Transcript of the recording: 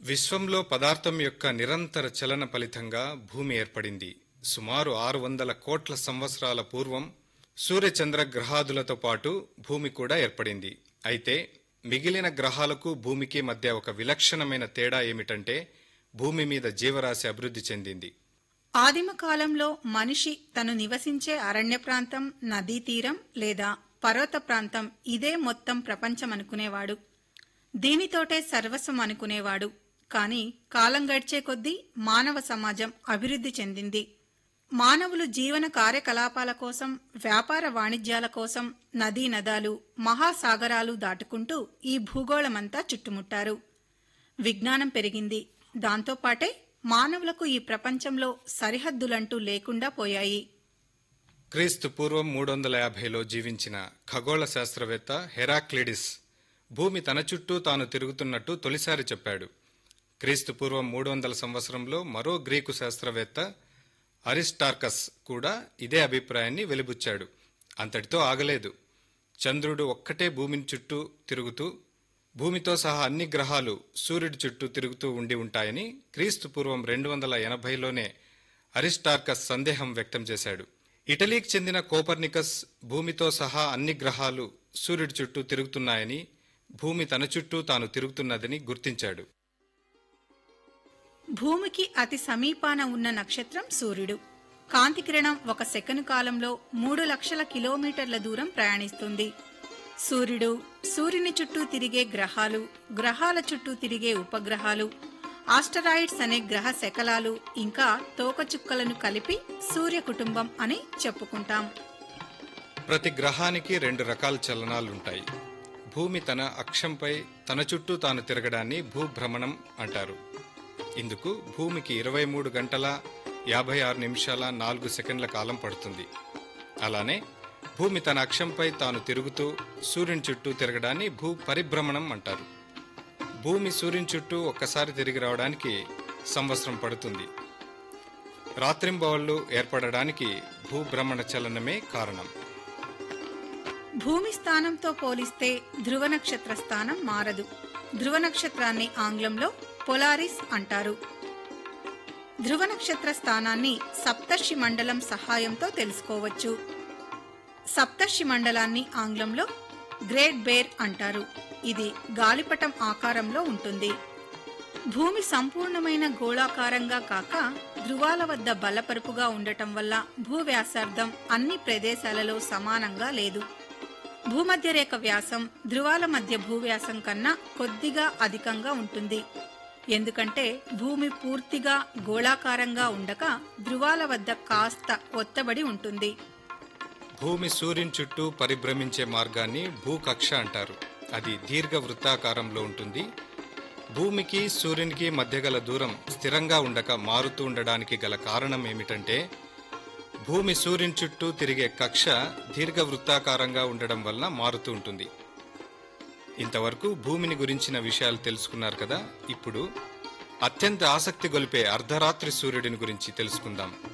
విశ్వంలో పదార్థం యొక్క నిరంతర చలన ఫలితంగా భూమి ఏర్పడింది సుమారు ఆరు వందల కోట్ల సంవత్సరాల పూర్వం సూర్యచంద్ర గ్రహాదులతో పాటు భూమి కూడా ఏర్పడింది అయితే మిగిలిన గ్రహాలకు భూమికి మధ్య ఒక విలక్షణమైన తేడా ఏమిటంటే భూమి మీద జీవరాశి అభివృద్ధి చెందింది ఆదిమ కాలంలో మనిషి తను నివసించే అరణ్య ప్రాంతం నదీ తీరం లేదా పర్వత ప్రాంతం ఇదే మొత్తం ప్రపంచం అనుకునేవాడు దీనితోటే సర్వస్వం అనుకునేవాడు కాని కాలం గడిచే కొద్దీ మానవ సమాజం అభివృద్ధి చెందింది మానవులు జీవన కార్యకలాపాల కోసం వ్యాపార వాణిజ్యాల కోసం నదీ నదాలు మహాసాగరాలు దాటుకుంటూ ఈ భూగోళమంతా చుట్టుముట్టారు విజ్ఞానం పెరిగింది దాంతోపాటే మానవులకు ఈ ప్రపంచంలో సరిహద్దులంటూ లేకుండా పోయాయి క్రీస్తు పూర్వం మూడు వందల యాభైలో జీవించిన ఖగోళ శాస్త్రవేత్త హెరాక్లిడిస్ భూమి తన చుట్టూ తాను తిరుగుతున్నట్టు తొలిసారి చెప్పాడు క్రీస్తు పూర్వం మూడు వందల సంవత్సరంలో మరో గ్రీకు శాస్త్రవేత్త అరిస్టార్కస్ కూడా ఇదే అభిప్రాయాన్ని వెలిబుచ్చాడు అంతటితో ఆగలేదు చంద్రుడు ఒక్కటే భూమిని చుట్టూ తిరుగుతూ భూమితో సహా అన్ని గ్రహాలు సూర్యుడి చుట్టూ తిరుగుతూ ఉండి ఉంటాయని క్రీస్తు పూర్వం రెండు వందల ఎనభైలోనే అరిస్టార్కస్ సందేహం వ్యక్తం చేశాడు ఇటలీకి చెందిన కోపర్నికస్ భూమితో సహా అన్ని గ్రహాలు సూర్యుడి చుట్టూ తిరుగుతున్నాయని భూమి తన చుట్టూ తాను తిరుగుతున్నదని గుర్తించాడు భూమికి అతి సమీపాన ఉన్న నక్షత్రం సూర్యుడు కాంతి కిరణం ఒక సెకను కాలంలో మూడు లక్షల కిలోమీటర్ల దూరం ప్రయాణిస్తుంది సూర్యుడు సూర్యుని చుట్టూ తిరిగే గ్రహాలు గ్రహాల చుట్టూ తిరిగే ఉపగ్రహాలు ఆస్టరాయిడ్స్ అనే గ్రహ శకలాలు ఇంకా తోకచుక్కలను కలిపి సూర్య కుటుంబం అని చెప్పుకుంటాం ప్రతి గ్రహానికి రెండు రకాల చలనాలుంటాయి భూమి తన అక్షంపై తన చుట్టూ తాను తిరగడాన్ని భూభ్రమణం అంటారు ఇందుకు భూమికి ఇరవై మూడు గంటల యాభై ఆరు నిమిషాల నాలుగు సెకండ్ల కాలం పడుతుంది అలానే భూమి తన అక్షంపై తాను తిరుగుతూ సూర్యుని చుట్టూ తిరగడాన్ని భూ పరిభ్రమణం అంటారు భూమి సూర్యుని చుట్టూ ఒక్కసారి తిరిగి రావడానికి సంవత్సరం పడుతుంది రాత్రింబవళ్లు ఏర్పడడానికి భూభ్రమణ చలనమే కారణం భూమి స్థానంతో పోలిస్తే ధ్రువ నక్షత్ర స్థానం మారదు ధ్రువ నక్షత్రాన్ని ఆంగ్లంలో పొలారిస్ అంటారు ధ్రువ నక్షత్ర స్థానాన్ని సప్తర్షి మండలం సహాయంతో తెలుసుకోవచ్చు సప్తర్షి మండలాన్ని ఆంగ్లంలో గ్రేట్ బేర్ అంటారు ఇది గాలిపటం ఆకారంలో ఉంటుంది భూమి సంపూర్ణమైన గోళాకారంగా కాక ధృవాల వద్ద బలపరుపుగా ఉండటం వల్ల భూ వ్యాసార్థం అన్ని ప్రదేశాలలో సమానంగా లేదు భూమధ్య రేఖ వ్యాసం ధృవాల మధ్య భూవ్యాసం కన్నా కొద్దిగా అధికంగా ఉంటుంది ఎందుకంటే భూమి పూర్తిగా గోళాకారంగా ఉండక ధృవాల వద్ద కాస్త ఒత్తబడి ఉంటుంది భూమి సూర్యుని చుట్టూ పరిభ్రమించే మార్గాన్ని భూకక్ష అంటారు అది దీర్ఘ వృత్తాకారంలో ఉంటుంది భూమికి సూర్యునికి మధ్య గల దూరం స్థిరంగా ఉండక మారుతూ ఉండడానికి గల కారణం ఏమిటంటే భూమి సూర్యుని చుట్టూ తిరిగే కక్ష దీర్ఘ వృత్తాకారంగా ఉండడం వలన మారుతూ ఉంటుంది ఇంతవరకు భూమిని గురించిన విషయాలు తెలుసుకున్నారు కదా ఇప్పుడు అత్యంత ఆసక్తి గొలిపే అర్ధరాత్రి సూర్యుడిని గురించి తెలుసుకుందాం